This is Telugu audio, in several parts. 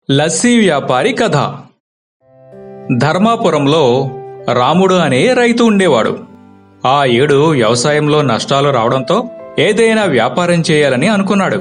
లస్సీ వ్యాపారి కథ ధర్మాపురంలో రాముడు అనే రైతు ఉండేవాడు ఆ ఏడు వ్యవసాయంలో నష్టాలు రావడంతో ఏదైనా వ్యాపారం చేయాలని అనుకున్నాడు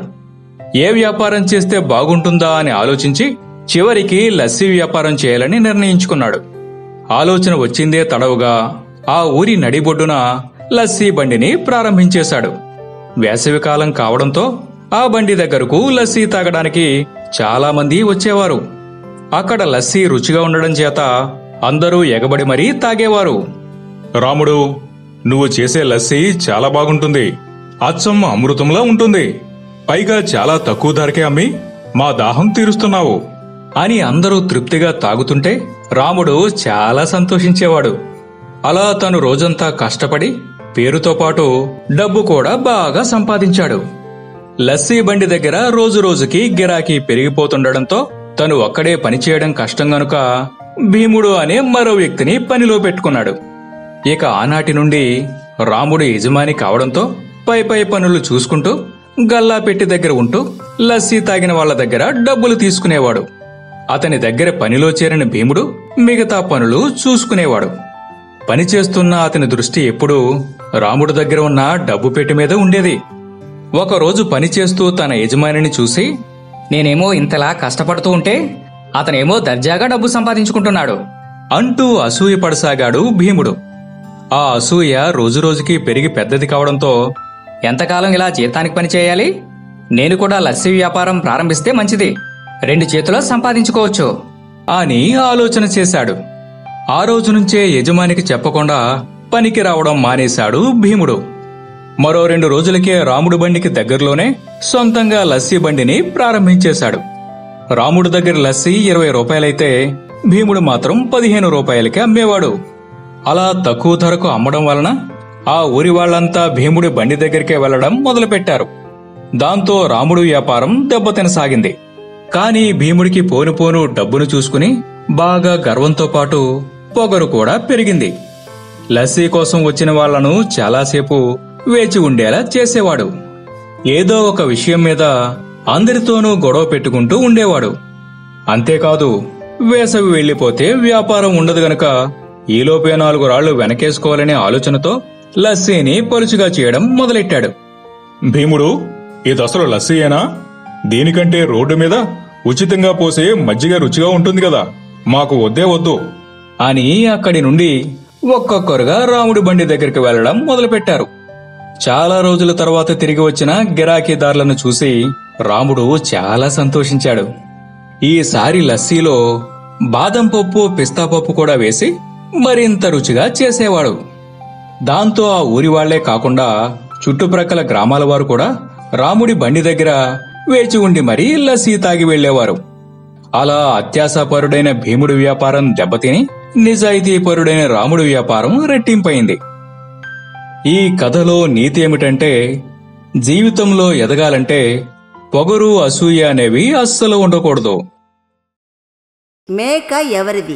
ఏ వ్యాపారం చేస్తే బాగుంటుందా అని ఆలోచించి చివరికి లస్సీ వ్యాపారం చేయాలని నిర్ణయించుకున్నాడు ఆలోచన వచ్చిందే తడవుగా ఆ ఊరి నడిబొడ్డున లస్సీ బండిని ప్రారంభించేశాడు వేసవికాలం కావడంతో ఆ బండి దగ్గరకు లస్సీ తాగడానికి చాలా మంది వచ్చేవారు అక్కడ లస్సీ రుచిగా ఉండడం చేత అందరూ ఎగబడి మరీ తాగేవారు రాముడు నువ్వు చేసే లస్సీ చాలా బాగుంటుంది అచ్చం అమృతంలా ఉంటుంది పైగా చాలా తక్కువ ధరకే అమ్మి మా దాహం తీరుస్తున్నావు అని అందరూ తృప్తిగా తాగుతుంటే రాముడు చాలా సంతోషించేవాడు అలా తను రోజంతా కష్టపడి పేరుతో పాటు డబ్బు కూడా బాగా సంపాదించాడు లస్సీ బండి దగ్గర రోజు రోజుకి గిరాకీ పెరిగిపోతుండడంతో తను ఒక్కడే పనిచేయడం కష్టం గనుక భీముడు అనే మరో వ్యక్తిని పనిలో పెట్టుకున్నాడు ఇక ఆనాటి నుండి రాముడు యజమాని కావడంతో పై పై పనులు చూసుకుంటూ గల్లా పెట్టి దగ్గర ఉంటూ లస్సీ తాగిన వాళ్ళ దగ్గర డబ్బులు తీసుకునేవాడు అతని దగ్గర పనిలో చేరిన భీముడు మిగతా పనులు చూసుకునేవాడు పనిచేస్తున్న అతని దృష్టి ఎప్పుడూ రాముడు దగ్గర ఉన్న డబ్బు పెట్టి మీద ఉండేది ఒకరోజు పనిచేస్తూ తన యజమానిని చూసి నేనేమో ఇంతలా కష్టపడుతూ ఉంటే అతనేమో దర్జాగా డబ్బు సంపాదించుకుంటున్నాడు అంటూ అసూయపడసాగాడు భీముడు ఆ అసూయ రోజురోజుకి పెరిగి పెద్దది కావడంతో ఎంతకాలం ఇలా జీతానికి పని చేయాలి నేను కూడా లస్సీ వ్యాపారం ప్రారంభిస్తే మంచిది రెండు చేతుల్లో సంపాదించుకోవచ్చు అని ఆలోచన చేశాడు ఆ రోజు నుంచే యజమానికి చెప్పకుండా పనికి రావడం మానేశాడు భీముడు మరో రెండు రోజులకే రాముడు బండికి దగ్గరలోనే సొంతంగా లస్సీ బండిని ప్రారంభించేశాడు రాముడు దగ్గర లస్సీ ఇరవై రూపాయలైతే భీముడు మాత్రం పదిహేను రూపాయలకి అమ్మేవాడు అలా తక్కువ ధరకు అమ్మడం వలన ఆ ఊరి వాళ్ళంతా భీముడి బండి దగ్గరికే వెళ్లడం మొదలుపెట్టారు దాంతో రాముడు వ్యాపారం దెబ్బతినసాగింది కాని భీముడికి పోను పోను డబ్బును చూసుకుని బాగా గర్వంతో పాటు పొగరు కూడా పెరిగింది లస్సీ కోసం వచ్చిన వాళ్లను చాలాసేపు వేచి ఉండేలా చేసేవాడు ఏదో ఒక విషయం మీద అందరితోనూ గొడవ పెట్టుకుంటూ ఉండేవాడు అంతేకాదు వేసవి వెళ్లిపోతే వ్యాపారం ఉండదు గనక ఈలోపే నాలుగు రాళ్లు వెనకేసుకోవాలనే ఆలోచనతో లస్సీని పలుచుగా చేయడం మొదలెట్టాడు భీముడు ఇదసలు లస్సీయేనా దీనికంటే రోడ్డు మీద ఉచితంగా పోసే మజ్జిగ రుచిగా ఉంటుంది కదా మాకు వద్దే వద్దు అని అక్కడి నుండి ఒక్కొక్కరుగా రాముడి బండి దగ్గరికి వెళ్లడం మొదలుపెట్టారు చాలా రోజుల తర్వాత తిరిగి వచ్చిన గిరాకీదారులను చూసి రాముడు చాలా సంతోషించాడు ఈసారి లస్సీలో బాదం పప్పు పిస్తా పప్పు కూడా వేసి మరింత రుచిగా చేసేవాడు దాంతో ఆ ఊరి వాళ్లే కాకుండా చుట్టుప్రక్కల గ్రామాల వారు కూడా రాముడి బండి దగ్గర వేచి ఉండి మరీ లస్సీ తాగి వెళ్లేవారు అలా అత్యాశాపరుడైన భీముడి వ్యాపారం దెబ్బతిని నిజాయితీపరుడైన రాముడి వ్యాపారం రెట్టింపైంది ఈ కథలో నీతి ఏమిటంటే జీవితంలో ఎదగాలంటే పొగరు అసూయ అనేవి అస్సలు ఉండకూడదు మేక ఎవరిది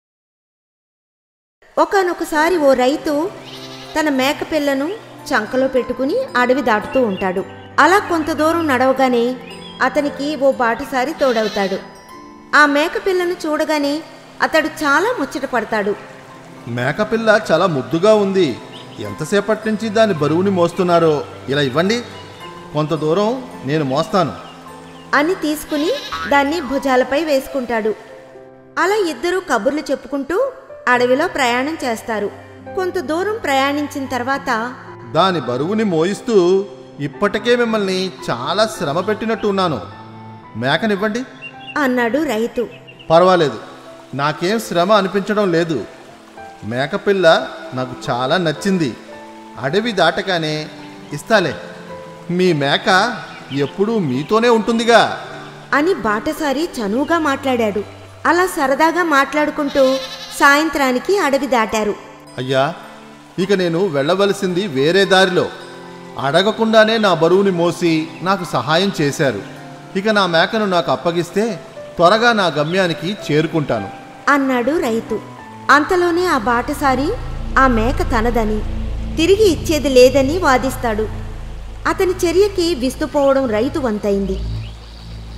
ఒకానొకసారి ఓ రైతు తన మేక పిల్లను చంకలో పెట్టుకుని అడవి దాటుతూ ఉంటాడు అలా కొంత దూరం నడవగానే అతనికి ఓ బాటసారి తోడవుతాడు ఆ మేక పిల్లను చూడగానే అతడు చాలా ముచ్చట పడతాడు మేకపిల్ల చాలా ముద్దుగా ఉంది ఎంతసేపటి నుంచి దాని బరువుని మోస్తున్నారో ఇలా ఇవ్వండి కొంత దూరం నేను మోస్తాను అని తీసుకుని దాన్ని భుజాలపై వేసుకుంటాడు అలా ఇద్దరూ కబుర్లు చెప్పుకుంటూ అడవిలో ప్రయాణం చేస్తారు కొంత దూరం ప్రయాణించిన తర్వాత దాని బరువుని మోయిస్తూ ఇప్పటికే మిమ్మల్ని చాలా శ్రమ పెట్టినట్టు ఉన్నాను మేకనివ్వండి అన్నాడు రైతు పర్వాలేదు నాకేం శ్రమ అనిపించడం లేదు మేకపిల్ల నాకు చాలా నచ్చింది అడవి దాటగానే ఇస్తాలే మీ మేక ఎప్పుడూ మీతోనే ఉంటుందిగా అని బాటసారి చనువుగా మాట్లాడాడు అలా సరదాగా మాట్లాడుకుంటూ సాయంత్రానికి అడవి దాటారు అయ్యా ఇక నేను వెళ్ళవలసింది వేరే దారిలో అడగకుండానే నా బరువుని మోసి నాకు సహాయం చేశారు ఇక నా మేకను నాకు అప్పగిస్తే త్వరగా నా గమ్యానికి చేరుకుంటాను అన్నాడు రైతు అంతలోనే ఆ బాటసారి ఆ మేక తనదని తిరిగి ఇచ్చేది లేదని వాదిస్తాడు అతని చర్యకి విస్తుపోవడం రైతు వంతైంది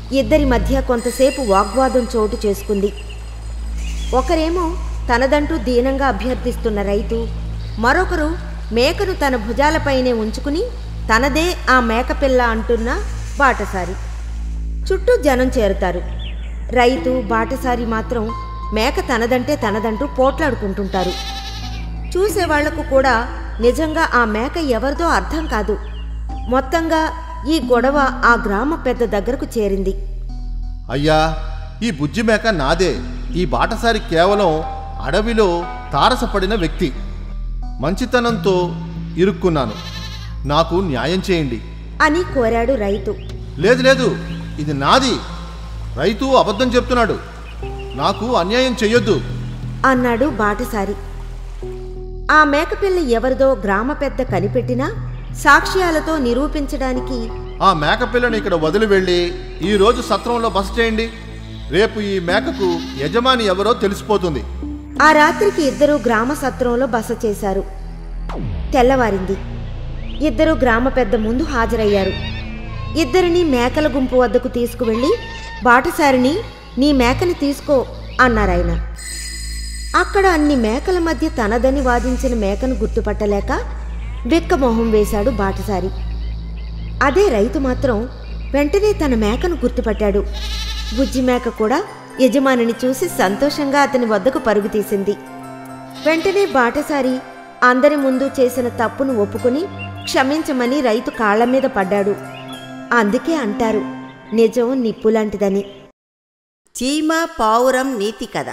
ఇద్దరి మధ్య కొంతసేపు వాగ్వాదం చోటు చేసుకుంది ఒకరేమో తనదంటూ దీనంగా అభ్యర్థిస్తున్న రైతు మరొకరు మేకను తన భుజాలపైనే ఉంచుకుని తనదే ఆ మేకపిల్ల అంటున్న బాటసారి చుట్టూ జనం చేరుతారు రైతు బాటసారి మాత్రం మేక తనదంటే తనదంటూ పోట్లాడుకుంటుంటారు చూసేవాళ్లకు కూడా నిజంగా ఆ మేక ఎవరిదో అర్థం కాదు మొత్తంగా ఈ గొడవ ఆ గ్రామ పెద్ద దగ్గరకు చేరింది అయ్యా ఈ బుజ్జి మేక నాదే ఈ బాటసారి కేవలం అడవిలో తారసపడిన వ్యక్తి మంచితనంతో ఇరుక్కున్నాను నాకు న్యాయం చేయండి అని కోరాడు రైతు లేదు లేదు ఇది నాది రైతు అబద్ధం చెప్తున్నాడు నాకు అన్యాయం చెయ్యొద్దు అన్నాడు బాటసారి ఆ మేకపిల్ల ఎవరిదో గ్రామ పెద్ద కనిపెట్టినా సాక్ష్యాలతో నిరూపించడానికి ఆ మేక పిల్లని ఇక్కడ వదిలి వెళ్ళి ఈ రోజు సత్రంలో బస చేయండి రేపు ఈ మేకకు యజమాని ఎవరో తెలిసిపోతుంది ఆ రాత్రికి ఇద్దరూ గ్రామ సత్రంలో బస చేశారు తెల్లవారింది ఇద్దరు గ్రామ పెద్ద ముందు హాజరయ్యారు ఇద్దరిని మేకల గుంపు వద్దకు తీసుకువెళ్ళి బాటసారిని నీ మేకని తీసుకో అన్నారాయన అక్కడ అన్ని మేకల మధ్య తనదని వాదించిన మేకను గుర్తుపట్టలేక బిక్కమొహం వేశాడు బాటసారి అదే రైతు మాత్రం వెంటనే తన మేకను గుర్తుపట్టాడు బుజ్జి మేక కూడా యజమానిని చూసి సంతోషంగా అతని వద్దకు పరుగు తీసింది వెంటనే బాటసారి అందరి ముందు చేసిన తప్పును ఒప్పుకొని క్షమించమని రైతు కాళ్ల మీద పడ్డాడు అందుకే అంటారు నిజం నిప్పులాంటిదని చీమ పావురం నీతి కథ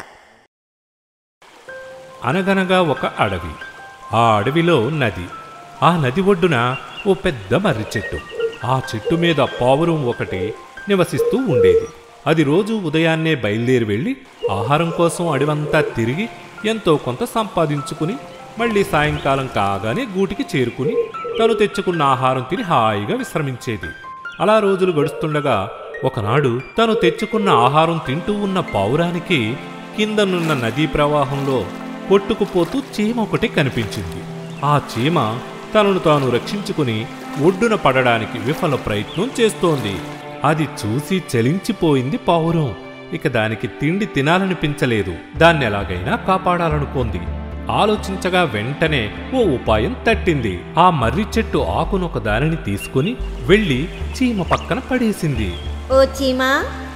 అనగనగా ఒక అడవి ఆ అడవిలో నది ఆ నది ఒడ్డున ఓ పెద్ద మర్రి చెట్టు ఆ చెట్టు మీద పావురం ఒకటి నివసిస్తూ ఉండేది అది రోజు ఉదయాన్నే బయలుదేరి వెళ్ళి ఆహారం కోసం అడవంతా తిరిగి ఎంతో కొంత సంపాదించుకుని మళ్ళీ సాయంకాలం కాగానే గూటికి చేరుకుని తను తెచ్చుకున్న ఆహారం తిని హాయిగా విశ్రమించేది అలా రోజులు గడుస్తుండగా ఒకనాడు తను తెచ్చుకున్న ఆహారం తింటూ ఉన్న పావురానికి కిందనున్న నదీ ప్రవాహంలో కొట్టుకుపోతూ చీమ ఒకటి కనిపించింది ఆ చీమ తనను తాను రక్షించుకుని ఒడ్డున పడడానికి విఫల ప్రయత్నం చేస్తోంది అది చూసి చలించిపోయింది పావురం ఇక దానికి తిండి తినాలనిపించలేదు దాన్ని ఎలాగైనా కాపాడాలనుకోంది ఆలోచించగా వెంటనే ఓ ఉపాయం తట్టింది ఆ మర్రి చెట్టు ఆకునొక దానిని తీసుకుని వెళ్ళి చీమ పక్కన పడేసింది ఓ చీమా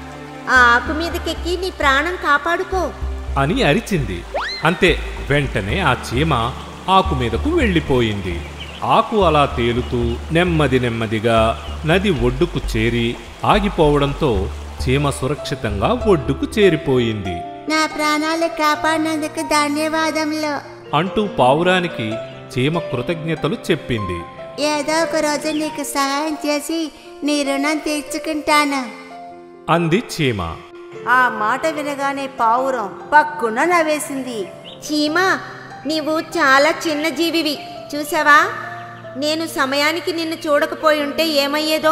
ఆ ఆకు మీదకెక్కి నీ ప్రాణం కాపాడుకో అని అరిచింది అంతే వెంటనే ఆ చీమ ఆకు మీదకు వెళ్ళిపోయింది ఆకు అలా తేలుతూ నెమ్మది నెమ్మదిగా నది ఒడ్డుకు చేరి ఆగిపోవడంతో చీమ సురక్షితంగా ఒడ్డుకు చేరిపోయింది నా ప్రాణాలు కాపాడినందుకు ధన్యవాదములు అంటూ పావురానికి చీమ కృతజ్ఞతలు చెప్పింది ఏదో ఒక రోజు నీకు సహాయం చేసి నీ రుణం తీర్చుకుంటాను అంది చీమ ఆ మాట వినగానే పావురం పక్కున నవ్వేసింది చీమా నీవు చాలా చిన్న జీవివి చూసావా నేను సమయానికి నిన్ను చూడకపోయి ఉంటే ఏమయ్యేదో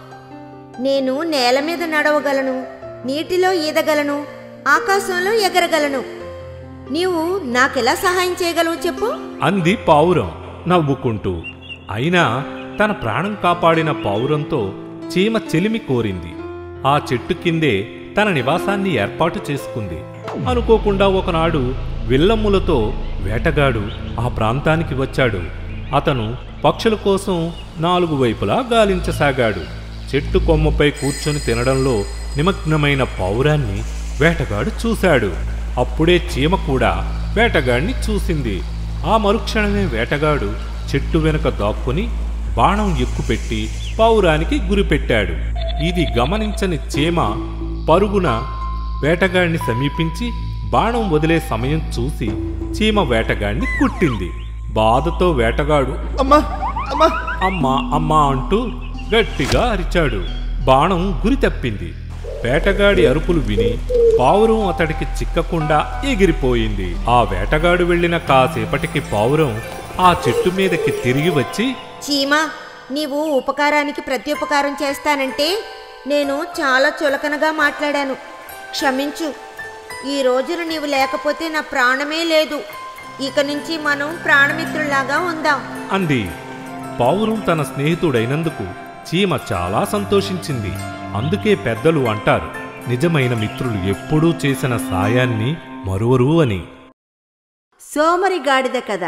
నేను నేల మీద నడవగలను నీటిలో ఈదగలను ఆకాశంలో ఎగరగలను నీవు నాకెలా సహాయం చేయగలవు చెప్పు అంది పావురం నవ్వుకుంటూ అయినా తన ప్రాణం కాపాడిన పావురంతో చీమ చెలిమి కోరింది ఆ చెట్టు కిందే తన నివాసాన్ని ఏర్పాటు చేసుకుంది అనుకోకుండా ఒకనాడు విల్లమ్ములతో వేటగాడు ఆ ప్రాంతానికి వచ్చాడు అతను పక్షుల కోసం నాలుగు వైపులా గాలించసాగాడు చెట్టు కొమ్మపై కూర్చొని తినడంలో నిమగ్నమైన పావురాన్ని వేటగాడు చూశాడు అప్పుడే చీమ కూడా వేటగాడిని చూసింది ఆ మరుక్షణమే వేటగాడు చెట్టు వెనుక దాక్కుని బాణం ఎక్కుపెట్టి పావురానికి గురిపెట్టాడు ఇది గమనించని చీమ పరుగున వేటగాడిని సమీపించి బాణం వదిలే సమయం చూసి చీమ వేటగాడిని కుట్టింది బాధతో వేటగాడు అమ్మా అమ్మా అమ్మా అమ్మా అంటూ గట్టిగా అరిచాడు బాణం గురి తప్పింది వేటగాడి అరుపులు విని పావురం అతడికి చిక్కకుండా ఎగిరిపోయింది ఆ వేటగాడు వెళ్ళిన కాసేపటికి పావురం ఆ చెట్టు మీదకి తిరిగి వచ్చి చీమా నీవు ఉపకారానికి ప్రత్యుపకారం చేస్తానంటే నేను చాలా చులకనగా మాట్లాడాను క్షమించు ఈ రోజున నీవు లేకపోతే నా ప్రాణమే లేదు ఇక నుంచి మనం ప్రాణమిత్రుల్లాగా ఉందాం అంది పావురం తన స్నేహితుడైనందుకు చీమ చాలా సంతోషించింది అందుకే పెద్దలు అంటారు నిజమైన మిత్రులు ఎప్పుడూ చేసిన సాయాన్ని మరువరు అని సోమరి గాడిద కథ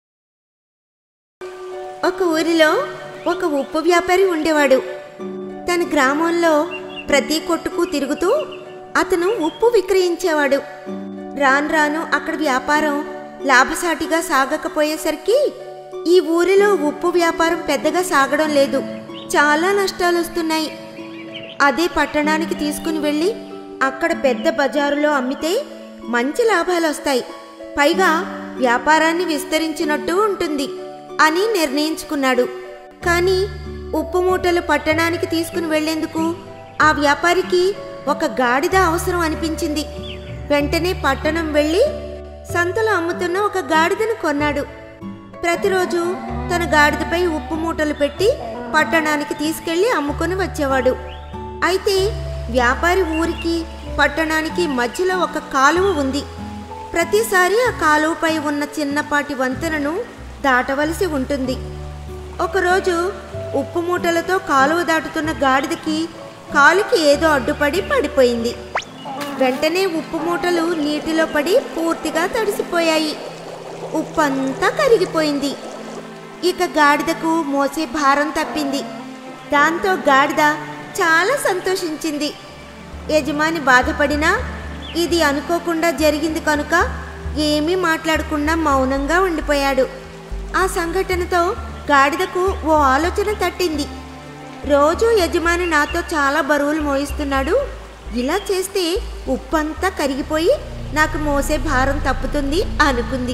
ఒక ఊరిలో ఒక ఉప్పు వ్యాపారి ఉండేవాడు తన గ్రామంలో ప్రతి కొట్టుకు తిరుగుతూ అతను ఉప్పు విక్రయించేవాడు రాను రాను అక్కడ వ్యాపారం లాభసాటిగా సాగకపోయేసరికి ఈ ఊరిలో ఉప్పు వ్యాపారం పెద్దగా సాగడం లేదు చాలా నష్టాలు వస్తున్నాయి అదే పట్టణానికి తీసుకుని వెళ్ళి అక్కడ పెద్ద బజారులో అమ్మితే మంచి లాభాలు వస్తాయి పైగా వ్యాపారాన్ని విస్తరించినట్టు ఉంటుంది అని నిర్ణయించుకున్నాడు కానీ ఉప్పు మూటలు పట్టణానికి తీసుకుని వెళ్లేందుకు ఆ వ్యాపారికి ఒక గాడిద అవసరం అనిపించింది వెంటనే పట్టణం వెళ్ళి సంతలో అమ్ముతున్న ఒక గాడిదను కొన్నాడు ప్రతిరోజు తన గాడిదపై ఉప్పు మూటలు పెట్టి పట్టణానికి తీసుకెళ్లి అమ్ముకొని వచ్చేవాడు అయితే వ్యాపారి ఊరికి పట్టణానికి మధ్యలో ఒక కాలువ ఉంది ప్రతిసారి ఆ కాలువపై ఉన్న చిన్నపాటి వంతెనను దాటవలసి ఉంటుంది ఒకరోజు ఉప్పు మూటలతో కాలువ దాటుతున్న గాడిదకి కాలుకి ఏదో అడ్డుపడి పడిపోయింది వెంటనే ఉప్పు మూటలు నీటిలో పడి పూర్తిగా తడిసిపోయాయి ఉప్పంతా కరిగిపోయింది ఇక గాడిదకు మోసే భారం తప్పింది దాంతో గాడిద చాలా సంతోషించింది యజమాని బాధపడినా ఇది అనుకోకుండా జరిగింది కనుక ఏమీ మాట్లాడకుండా మౌనంగా ఉండిపోయాడు ఆ సంఘటనతో గాడిదకు ఓ ఆలోచన తట్టింది రోజు యజమాని నాతో చాలా బరువులు మోయిస్తున్నాడు ఇలా చేస్తే ఉప్పంతా కరిగిపోయి నాకు మోసే భారం తప్పుతుంది అనుకుంది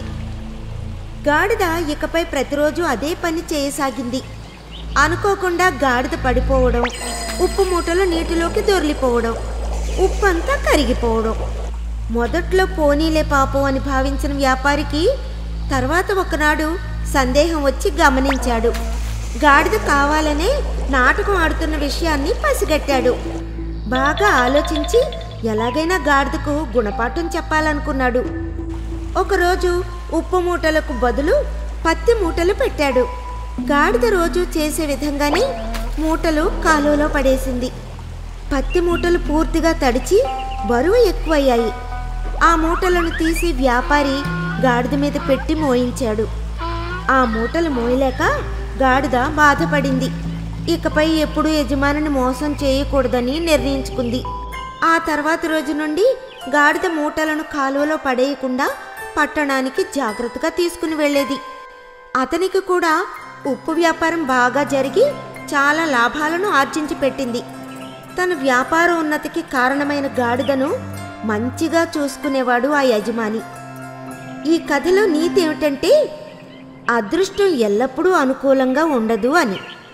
గాడిద ఇకపై ప్రతిరోజు అదే పని చేయసాగింది అనుకోకుండా గాడిద పడిపోవడం ఉప్పు మూటలు నీటిలోకి దొర్లిపోవడం ఉప్పంతా కరిగిపోవడం మొదట్లో పోనీలే పాపం అని భావించిన వ్యాపారికి తర్వాత ఒకనాడు సందేహం వచ్చి గమనించాడు గాడిద కావాలనే నాటకం ఆడుతున్న విషయాన్ని పసిగట్టాడు బాగా ఆలోచించి ఎలాగైనా గాడిదకు గుణపాఠం చెప్పాలనుకున్నాడు ఒకరోజు ఉప్పు మూటలకు బదులు పత్తి మూటలు పెట్టాడు గాడిద రోజు చేసే విధంగానే మూటలు కాలువలో పడేసింది పత్తి మూటలు పూర్తిగా తడిచి బరువు ఎక్కువయ్యాయి ఆ మూటలను తీసి వ్యాపారి గాడిద మీద పెట్టి మోయించాడు ఆ మూటలు మోయలేక గాడిద బాధపడింది ఇకపై ఎప్పుడు యజమానిని మోసం చేయకూడదని నిర్ణయించుకుంది ఆ తర్వాత రోజు నుండి గాడిద మూటలను కాలువలో పడేయకుండా పట్టణానికి జాగ్రత్తగా తీసుకుని వెళ్ళేది అతనికి కూడా ఉప్పు వ్యాపారం బాగా జరిగి చాలా లాభాలను ఆర్జించి పెట్టింది తన వ్యాపార ఉన్నతికి కారణమైన గాడిదను మంచిగా చూసుకునేవాడు ఆ యజమాని ఈ కథలో నీతి ఏమిటంటే అదృష్టం ఎల్లప్పుడూ అనుకూలంగా ఉండదు అని